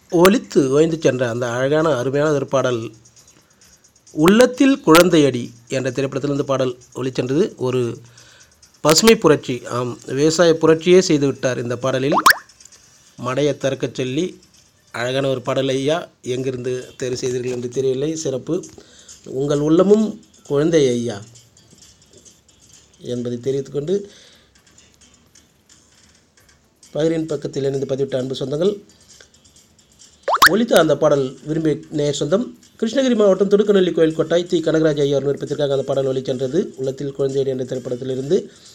ஒலித்து ஓய்ந்து சென்ற அந்த அழகான அருமையான ஒரு பாடல் உள்ளத்தில் குழந்தையடி என்ற திரைப்படத்திலிருந்து பாடல் ஒலிச்சென்றது ஒரு பசுமை புரட்சி ஆம் விவசாய புரட்சியே செய்து விட்டார் இந்த பாடலில் மடையை திறக்கச் சொல்லி அழகான ஒரு பாடல் ஐயா எங்கிருந்து தேர்வு செய்தீர்கள் என்று தெரியவில்லை சிறப்பு உங்கள் உள்ளமும் குழந்தை ஐயா என்பதை தெரிவித்துக்கொண்டு பகிரின் பக்கத்தில் இணைந்து பதிவிட்ட அன்பு சொந்தங்கள் ஒலித்த அந்த பாடல் விரும்பிய நேர் சொந்தம் கிருஷ்ணகிரி மாவட்டம் துடுக்கநல்லி கோயில் கொட்டாய் தி கனகராஜ் ஐயா அவர் விருப்பத்திற்காக அந்த பாடல் ஒலி சென்றது உள்ளத்தில் குழந்தையடி என்ற திரைப்படத்திலிருந்து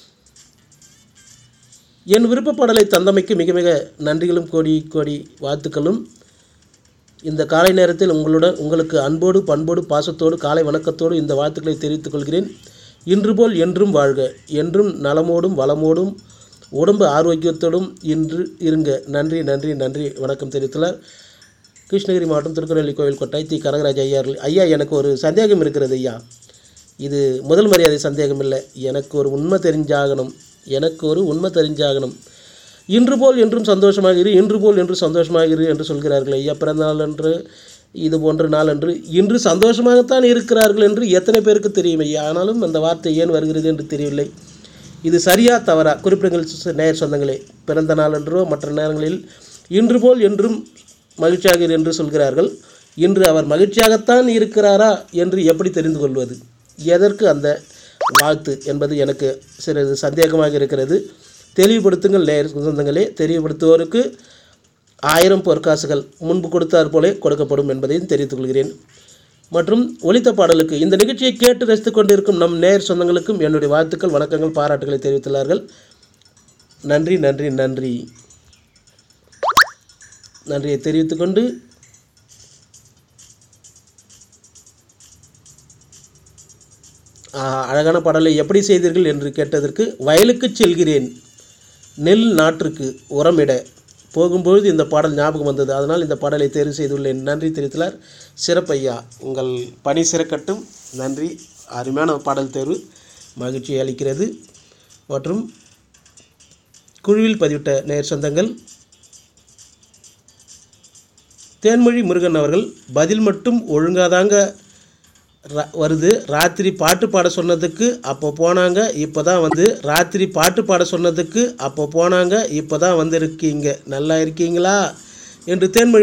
என் விருப்ப பாடலை தந்தமைக்கு மிக மிக நன்றிகளும் கோடி கோடி வாழ்த்துக்களும் இந்த காலை நேரத்தில் உங்களுடன் உங்களுக்கு அன்போடு பண்போடு பாசத்தோடு காலை வணக்கத்தோடு இந்த வாழ்த்துக்களை தெரிவித்துக் கொள்கிறேன் இன்று போல் என்றும் வாழ்க என்றும் நலமோடும் வளமோடும் உடம்பு ஆரோக்கியத்தோடும் இன்று இருங்க நன்றி நன்றி நன்றி வணக்கம் தெரிவித்துள்ளார் கிருஷ்ணகிரி மாவட்டம் திருக்கநெல்லி கோவில் கொட்டாய் தி கனகராஜ் ஐயா அவர்கள். ஐயா எனக்கு ஒரு சந்தேகம் இருக்கிறது ஐயா இது முதல் மரியாதை சந்தேகம் இல்லை எனக்கு ஒரு உண்மை தெரிஞ்சாகணும் எனக்கு ஒரு உண்மை தெரிஞ்சாகணும் இன்று போல் என்றும் சந்தோஷமாக இரு இன்று போல் என்று சந்தோஷமாக இரு என்று சொல்கிறார்கள் ஐயா பிறந்த நாள் என்று இது போன்ற நாள் என்று இன்று சந்தோஷமாகத்தான் இருக்கிறார்கள் என்று எத்தனை பேருக்கு தெரியும் ஐயா ஆனாலும் அந்த வார்த்தை ஏன் வருகிறது என்று தெரியவில்லை இது சரியா தவறா குறிப்பிடுங்கள் சு- நேயர் சொந்தங்களே பிறந்த நாள் என்றோ மற்ற நேரங்களில் இன்று போல் என்றும் மகிழ்ச்சியாக இரு என்று சொல்கிறார்கள் இன்று அவர் மகிழ்ச்சியாகத்தான் இருக்கிறாரா என்று எப்படி தெரிந்து கொள்வது எதற்கு அந்த வாழ்த்து என்பது எனக்கு சிறிது சந்தேகமாக இருக்கிறது தெளிவுபடுத்துங்கள் நேயர் சொந்தங்களே தெளிவுபடுத்துவோருக்கு ஆயிரம் பொற்காசுகள் முன்பு கொடுத்தார் போலே கொடுக்கப்படும் என்பதையும் தெரிவித்துக் கொள்கிறேன் மற்றும் ஒலித்த பாடலுக்கு இந்த நிகழ்ச்சியை கேட்டு ரசித்துக் கொண்டிருக்கும் நம் நேயர் சொந்தங்களுக்கும் என்னுடைய வாழ்த்துக்கள் வணக்கங்கள் பாராட்டுகளை தெரிவித்துள்ளார்கள் நன்றி நன்றி நன்றி நன்றியை தெரிவித்துக்கொண்டு ஆ, அழகான பாடலை எப்படி செய்தீர்கள் என்று கேட்டதற்கு வயலுக்கு செல்கிறேன் நெல் நாற்றுக்கு உரமிட போகும்பொழுது இந்த பாடல் ஞாபகம் வந்தது அதனால் இந்த பாடலை தேர்வு செய்துள்ளேன் நன்றி தெரிவித்துள்ளார் சிறப்பையா உங்கள் பணி சிறக்கட்டும் நன்றி அருமையான பாடல் தேர்வு மகிழ்ச்சி அளிக்கிறது மற்றும் குழுவில் பதிவிட்ட நேர் சொந்தங்கள் தேன்மொழி முருகன் அவர்கள் பதில் மட்டும் ஒழுங்காதாங்க ரா- வருது ராத்திரி பாட்டு பாட சொன்னதுக்கு அப்போ போனாங்க இப்போ தான் வந்து ராத்திரி பாட்டு பாட சொன்னதுக்கு அப்போ போனாங்க இப்போ தான் வந்திருக்கீங்க நல்லா இருக்கீங்களா என்று தேன்மொழி